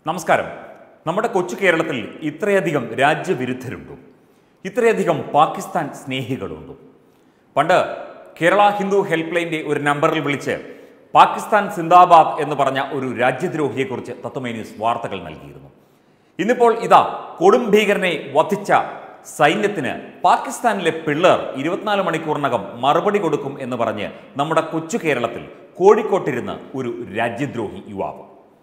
നമസ്കാരം നമ്മുടെ കൊച്ചു കേരളത്തിൽ ഇത്രയധികം രാജ്യവിരുദ്ധരുണ്ടോ ഇത്രയധികം പാകിസ്ഥാൻ സ്നേഹികളുണ്ടോ പണ്ട് കേരള ഹിന്ദു ഹെൽപ്പ് ലൈൻ്റെ ഒരു നമ്പറിൽ വിളിച്ച് പാകിസ്ഥാൻ സിന്ദാബാദ് എന്ന് പറഞ്ഞ ഒരു രാജ്യദ്രോഹിയെക്കുറിച്ച് തത്വമേ ന്യൂസ് വാർത്തകൾ നൽകിയിരുന്നു ഇന്നിപ്പോൾ ഇതാ കൊടും ഭീകരനെ വധിച്ച സൈന്യത്തിന് പാകിസ്ഥാനിലെ പിള്ളേർ ഇരുപത്തിനാല് മണിക്കൂറിനകം മറുപടി കൊടുക്കും എന്ന് പറഞ്ഞ് നമ്മുടെ കൊച്ചു കേരളത്തിൽ കോഴിക്കോട്ടിരുന്ന് ഒരു രാജ്യദ്രോഹി യുവാവ്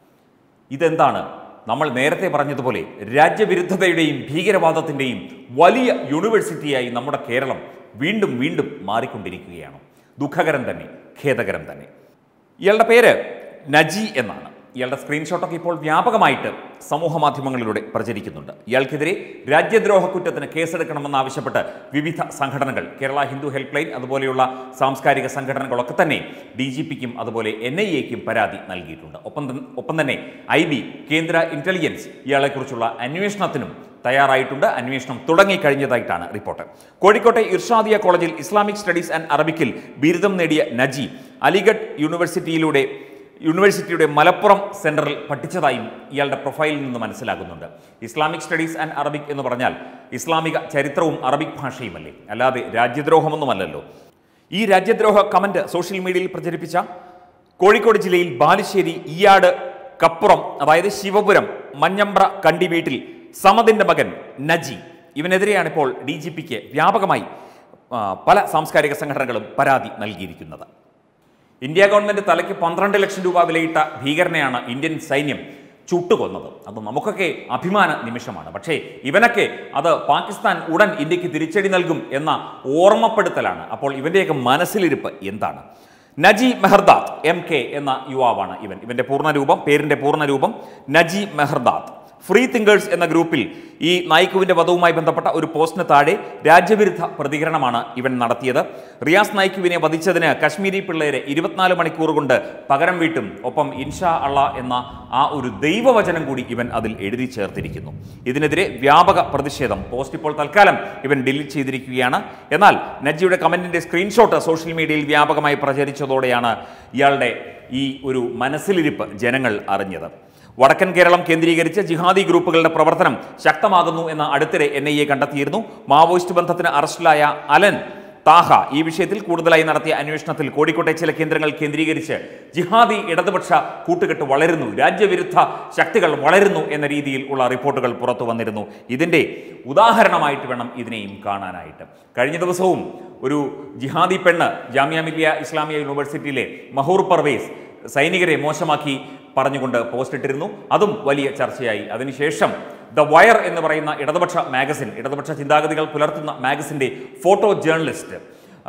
ഇതെന്താണ് നമ്മൾ നേരത്തെ പറഞ്ഞതുപോലെ രാജ്യവിരുദ്ധതയുടെയും ഭീകരവാദത്തിൻ്റെയും വലിയ യൂണിവേഴ്സിറ്റിയായി നമ്മുടെ കേരളം വീണ്ടും വീണ്ടും മാറിക്കൊണ്ടിരിക്കുകയാണ് ദുഃഖകരം തന്നെ ഖേദകരം തന്നെ ഇയാളുടെ പേര് നജി എന്നാണ് ഇയാളുടെ സ്ക്രീൻഷോട്ടൊക്കെ ഇപ്പോൾ വ്യാപകമായിട്ട് സമൂഹ മാധ്യമങ്ങളിലൂടെ പ്രചരിക്കുന്നുണ്ട് ഇയാൾക്കെതിരെ രാജ്യദ്രോഹ കുറ്റത്തിന് കേസെടുക്കണമെന്നാവശ്യപ്പെട്ട് വിവിധ സംഘടനകൾ കേരള ഹിന്ദു ഹെൽപ്പ് ലൈൻ അതുപോലെയുള്ള സാംസ്കാരിക സംഘടനകളൊക്കെ തന്നെ ഡി ജി പിക്കും അതുപോലെ എൻ ഐ എക്കും പരാതി നൽകിയിട്ടുണ്ട് ഒപ്പം തൻ- ഒപ്പം തന്നെ ഐ ബി കേന്ദ്ര ഇന്റലിജൻസ് ഇയാളെക്കുറിച്ചുള്ള അന്വേഷണത്തിനും തയ്യാറായിട്ടുണ്ട് അന്വേഷണം തുടങ്ങിക്കഴിഞ്ഞതായിട്ടാണ് റിപ്പോർട്ട് കോഴിക്കോട്ടെ ഇർഷാദിയ കോളേജിൽ ഇസ്ലാമിക് സ്റ്റഡീസ് ആൻഡ് അറബിക്കിൽ ബിരുദം നേടിയ നജി അലിഗഡ് യൂണിവേഴ്സിറ്റിയിലൂടെ യൂണിവേഴ്സിറ്റിയുടെ മലപ്പുറം സെന്ററിൽ പഠിച്ചതായും ഇയാളുടെ പ്രൊഫൈലിൽ നിന്ന് മനസ്സിലാകുന്നുണ്ട് ഇസ്ലാമിക് സ്റ്റഡീസ് ആൻഡ് അറബിക് എന്ന് പറഞ്ഞാൽ ഇസ്ലാമിക ചരിത്രവും അറബിക് ഭാഷയുമല്ലേ അല്ലാതെ രാജ്യദ്രോഹമൊന്നുമല്ലല്ലോ ഈ രാജ്യദ്രോഹ കമന്റ് സോഷ്യൽ മീഡിയയിൽ പ്രചരിപ്പിച്ച കോഴിക്കോട് ജില്ലയിൽ ബാലുശ്ശേരി ഈയാട് കപ്പുറം അതായത് ശിവപുരം മഞ്ഞമ്പ്ര കണ്ടി വീട്ടിൽ സമദിന്റെ മകൻ നജി ഇവനെതിരെയാണ് ഇപ്പോൾ ഡി ജി പിക്ക് വ്യാപകമായി ആ, പല സാംസ്കാരിക സംഘടനകളും പരാതി നൽകിയിരിക്കുന്നത് ഇന്ത്യ ഗവൺമെന്റ് തലയ്ക്ക് പന്ത്രണ്ട് ലക്ഷം രൂപ വിലയിട്ട ഭീകരനെയാണ് ഇന്ത്യൻ സൈന്യം ചുട്ടുകൊന്നത് അത് നമുക്കൊക്കെ അഭിമാന നിമിഷമാണ് പക്ഷേ ഇവനൊക്കെ അത് പാകിസ്ഥാൻ ഉടൻ ഇന്ത്യക്ക് തിരിച്ചടി നൽകും എന്ന ഓർമ്മപ്പെടുത്തലാണ് അപ്പോൾ ഇവന്റെയൊക്കെ മനസ്സിലിരിപ്പ് എന്താണ് നജി മെഹർദാത്ത് എം കെ എന്ന യുവാവാണ് ഇവൻ ഇവന്റെ പൂർണ്ണരൂപം പേരിന്റെ പൂർണ്ണരൂപം നജി മെഹർദാത്ത് ഫ്രീ തിങ്കേഴ്സ് എന്ന ഗ്രൂപ്പിൽ ഈ നായിക്കുവിന്റെ വധവുമായി ബന്ധപ്പെട്ട ഒരു പോസ്റ്റിന് താഴെ രാജ്യവിരുദ്ധ പ്രതികരണമാണ് ഇവൻ നടത്തിയത് റിയാസ് നായിക്കുവിനെ വധിച്ചതിന് കശ്മീരി പിള്ളേരെ ഇരുപത്തിനാല് മണിക്കൂർ കൊണ്ട് പകരം വീട്ടും ഒപ്പം ഇൻഷാ അള്ള എന്ന ആ ഒരു ദൈവവചനം കൂടി ഇവൻ അതിൽ എഴുതി ചേർത്തിരിക്കുന്നു ഇതിനെതിരെ വ്യാപക പ്രതിഷേധം പോസ്റ്റ് ഇപ്പോൾ തൽക്കാലം ഇവൻ ഡിലീറ്റ് ചെയ്തിരിക്കുകയാണ് എന്നാൽ നജിയുടെ കമന്റിന്റെ സ്ക്രീൻഷോട്ട് സോഷ്യൽ മീഡിയയിൽ വ്യാപകമായി പ്രചരിച്ചതോടെയാണ് ഇയാളുടെ ഈ ഒരു മനസ്സിലിരിപ്പ് ജനങ്ങൾ അറിഞ്ഞത് വടക്കൻ കേരളം കേന്ദ്രീകരിച്ച് ജിഹാദി ഗ്രൂപ്പുകളുടെ പ്രവർത്തനം ശക്തമാകുന്നു എന്ന അടുത്തിടെ എൻ ഐ എ കണ്ടെത്തിയിരുന്നു മാവോയിസ്റ്റ് ബന്ധത്തിന് അറസ്റ്റിലായ അലൻ താഹ ഈ വിഷയത്തിൽ കൂടുതലായി നടത്തിയ അന്വേഷണത്തിൽ കോഴിക്കോട്ടെ ചില കേന്ദ്രങ്ങൾ കേന്ദ്രീകരിച്ച് ജിഹാദി ഇടതുപക്ഷ കൂട്ടുകെട്ട് വളരുന്നു രാജ്യവിരുദ്ധ ശക്തികൾ വളരുന്നു എന്ന രീതിയിൽ ഉള്ള റിപ്പോർട്ടുകൾ പുറത്തു വന്നിരുന്നു ഇതിന്റെ ഉദാഹരണമായിട്ട് വേണം ഇതിനെയും കാണാനായിട്ട് കഴിഞ്ഞ ദിവസവും ഒരു ജിഹാദി പെണ്ണ് ജാമ്യ മില്ലിയ ഇസ്ലാമിയ യൂണിവേഴ്സിറ്റിയിലെ മഹൂർ പർവേസ് സൈനികരെ മോശമാക്കി പറഞ്ഞുകൊണ്ട് പോസ്റ്റ് ഇട്ടിരുന്നു അതും വലിയ ചർച്ചയായി അതിനുശേഷം ദ വയർ എന്ന് പറയുന്ന ഇടതുപക്ഷ മാഗസിൻ ഇടതുപക്ഷ ചിന്താഗതികൾ പുലർത്തുന്ന മാഗസിൻ്റെ ഫോട്ടോ ജേർണലിസ്റ്റ് ആ,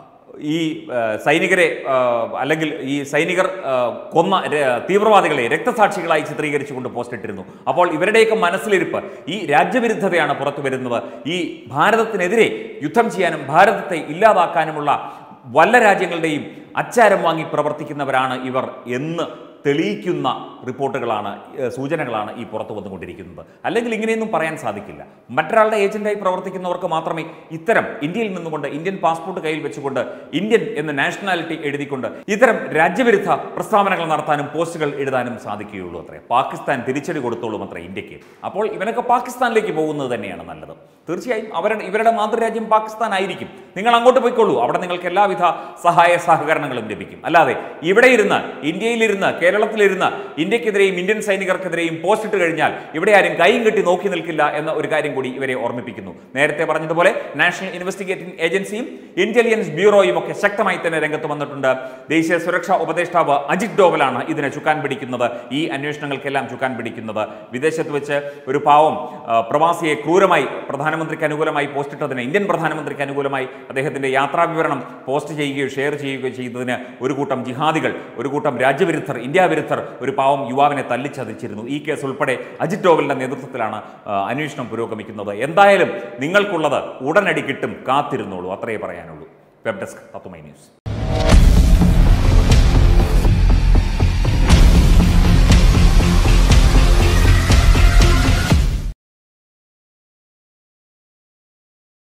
ഈ ആ, സൈനികരെ ആ, അല്ലെങ്കിൽ ഈ സൈനികർ ആ, കൊന്ന ര- തീവ്രവാദികളെ രക്തസാക്ഷികളായി ചിത്രീകരിച്ചുകൊണ്ട് പോസ്റ്റ് ഇട്ടിരുന്നു അപ്പോൾ ഇവരുടെയൊക്കെ മനസ്സിലിരിപ്പ് ഈ രാജ്യവിരുദ്ധതയാണ് പുറത്തു വരുന്നത് ഈ ഭാരതത്തിനെതിരെ യുദ്ധം ചെയ്യാനും ഭാരതത്തെ ഇല്ലാതാക്കാനുമുള്ള വല്ല രാജ്യങ്ങളുടെയും അച്ചാരം വാങ്ങി പ്രവർത്തിക്കുന്നവരാണ് ഇവർ എന്ന് തെളിയിക്കുന്ന റിപ്പോർട്ടുകളാണ് ഏഹ്, സൂചനകളാണ് ഈ പുറത്തു വന്നുകൊണ്ടിരിക്കുന്നത് അല്ലെങ്കിൽ ഇങ്ങനെയൊന്നും പറയാൻ സാധിക്കില്ല മറ്റൊരാളുടെ ഏജന്റായി പ്രവർത്തിക്കുന്നവർക്ക് മാത്രമേ ഇത്തരം ഇന്ത്യയിൽ നിന്നുകൊണ്ട് ഇന്ത്യൻ പാസ്പോർട്ട് കയ്യിൽ വെച്ചുകൊണ്ട് ഇന്ത്യൻ എന്ന നാഷണാലിറ്റി എഴുതിക്കൊണ്ട് ഇത്തരം രാജ്യവിരുദ്ധ പ്രസ്താവനകൾ നടത്താനും പോസ്റ്റുകൾ എഴുതാനും സാധിക്കുകയുള്ളൂ അത്രേ പാകിസ്ഥാൻ തിരിച്ചടി കൊടുത്തോളും അത്രേ ഇന്ത്യക്ക് അപ്പോൾ ഇവനൊക്കെ പാകിസ്ഥാനിലേക്ക് പോകുന്നത് തന്നെയാണ് നല്ലത് തീർച്ചയായും അവരുടെ ഇവരുടെ മാതൃരാജ്യം പാകിസ്ഥാൻ ആയിരിക്കും നിങ്ങൾ അങ്ങോട്ട് പോയിക്കോളൂ അവിടെ നിങ്ങൾക്ക് എല്ലാവിധ സഹായ സഹകരണങ്ങളും ലഭിക്കും അല്ലാതെ ഇവിടെ ഇരുന്ന് ഇന്ത്യയിലിരുന്ന് കേരളത്തിലിരുന്ന് ഇന്ത്യക്കെതിരെയും ഇന്ത്യൻ സൈനികർക്കെതിരെയും പോസ്റ്റ് ഇട്ട് കഴിഞ്ഞാൽ ഇവിടെ ആരും കൈയും കെട്ടി നോക്കി നിൽക്കില്ല എന്ന ഒരു കാര്യം കൂടി ഇവരെ ഓർമ്മിപ്പിക്കുന്നു നേരത്തെ പറഞ്ഞതുപോലെ നാഷണൽ ഇൻവെസ്റ്റിഗേറ്റിംഗ് ഏജൻസിയും ഇന്റലിജൻസ് ബ്യൂറോയും ഒക്കെ ശക്തമായി തന്നെ രംഗത്ത് വന്നിട്ടുണ്ട് ദേശീയ സുരക്ഷാ ഉപദേഷ്ടാവ് അജിത് ഡോവലാണ് ഇതിനെ ചുക്കാൻ പിടിക്കുന്നത് ഈ അന്വേഷണങ്ങൾക്കെല്ലാം ചുക്കാൻ പിടിക്കുന്നത് വിദേശത്ത് വെച്ച് ഒരു പാവം ആ, പ്രവാസിയെ ക്രൂരമായി പ്രധാനമന്ത്രിക്ക് അനുകൂലമായി പോസ്റ്റ് ഇട്ടതിന് ഇന്ത്യൻ പ്രധാനമന്ത്രിക്ക് അനുകൂലമായി അദ്ദേഹത്തിന്റെ യാത്രാ വിവരണം പോസ്റ്റ് ചെയ്യുകയോ ഷെയർ ചെയ്യുകയോ ചെയ്തതിന് ഒരു കൂട്ടം ജിഹാദികൾ ഒരു കൂട്ടം രാജ്യവിരുദ്ധർ ഇന്ത്യ വിരുദ്ധർ ഒരു പാവം യുവാവിനെ തല്ലിച്ചതച്ചിരുന്നു ഈ കേസ് ഉൾപ്പെടെ അജിത് ഡോവലിന്റെ നേതൃത്വത്തിലാണ് ആ, അന്വേഷണം പുരോഗമിക്കുന്നത് എന്തായാലും നിങ്ങൾക്കുള്ളത് ഉടനടി കിട്ടും കാത്തിരുന്നോളൂ അത്രയേ പറയാനുള്ളൂ വെബ് ഡെസ്ക് തത്തുമൈ ന്യൂസ്